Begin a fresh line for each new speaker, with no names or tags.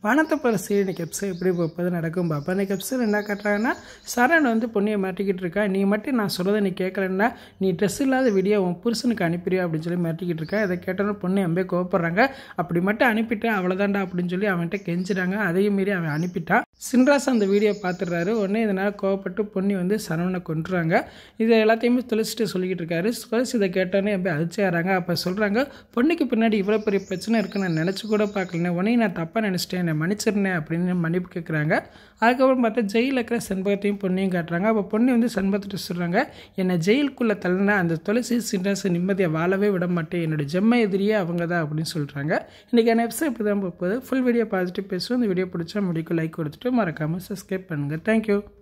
வானத்தை பரிசு இன்னைக்கு எபிசோட் எப்படி போப்பது நடக்கும் பாப்பா இன்னைக்கு எபிசோட் என்ன காட்டுறாங்கன்னா சரண் வந்து பொண்ணியை மாட்டிக்கிட்டு இருக்கா நீ மட்டும் நான் சொல்கிறத நீ கேட்கலன்னா நீ ட்ரெஸ் இல்லாத வீடியோ உன் புருஷனுக்கு அனுப்பிடுயா அப்படின்னு சொல்லி மாட்டிக்கிட்டு இருக்கா இதை கேட்டோன்னு பொண்ணு எம்பே கோவப்படுறாங்க அப்படி மட்டும் அனுப்பிட்டேன் அவ்வளோதான்டா அப்படின்னு சொல்லி அவன்கிட்ட கெஞ்சுறாங்க அதையும் மீறி அவன் அனுப்பிட்டான் சின்ராஸ் அந்த வீடியோ பார்த்துடுறாரு உடனே இதனால் கோவப்பட்டு பொண்ணி வந்து சரவணனை கொண்டுறாங்க இதை எல்லாத்தையுமே துளசிட்டு சொல்லிக்கிட்டு இருக்காரு துளசி இதை கேட்டோன்னே எப்படி அதிர்ச்சியாகிறாங்க அப்போ சொல்கிறாங்க பொண்ணுக்கு பின்னாடி இவ்வளோ பெரிய பிரச்சனை இருக்குன்னு நான் நினச்சி கூட பார்க்கலனே உடனே நான் தப்பாக நினச்சிட்டேன் என்னை மன்னிச்சிருந்தேன் அப்படின்னு மன்னிப்பு கேட்குறாங்க அதுக்கப்புறம் பார்த்தா ஜெயிலில் இருக்கிற செண்பகத்தையும் பொண்ணையும் காட்டுறாங்க அப்போ பொண்ணு வந்து செண்பகத்திட்ட சொல்கிறாங்க என்னை ஜெயிலுக்குள்ளே தள்ளினா அந்த துளசி சின்ராஸ் நிம்மதியாக வாழவே விட மாட்டேன் என்னோட ஜெம்ம எதிரியே அவங்க தான் அப்படின்னு சொல்கிறாங்க இன்றைக்கான எபிசோட் இப்படி தான் போகுது ஃபுல் வீடியோ பாசிட்டிவ் பேசுவோம் இந்த வீடியோ பிடிச்சா முடிக்கும் லைக் கொடுத்துட்டு மறக்காமல் சப்ஸ்கிரைப் பண்ணுங்கள் தேங்க்யூ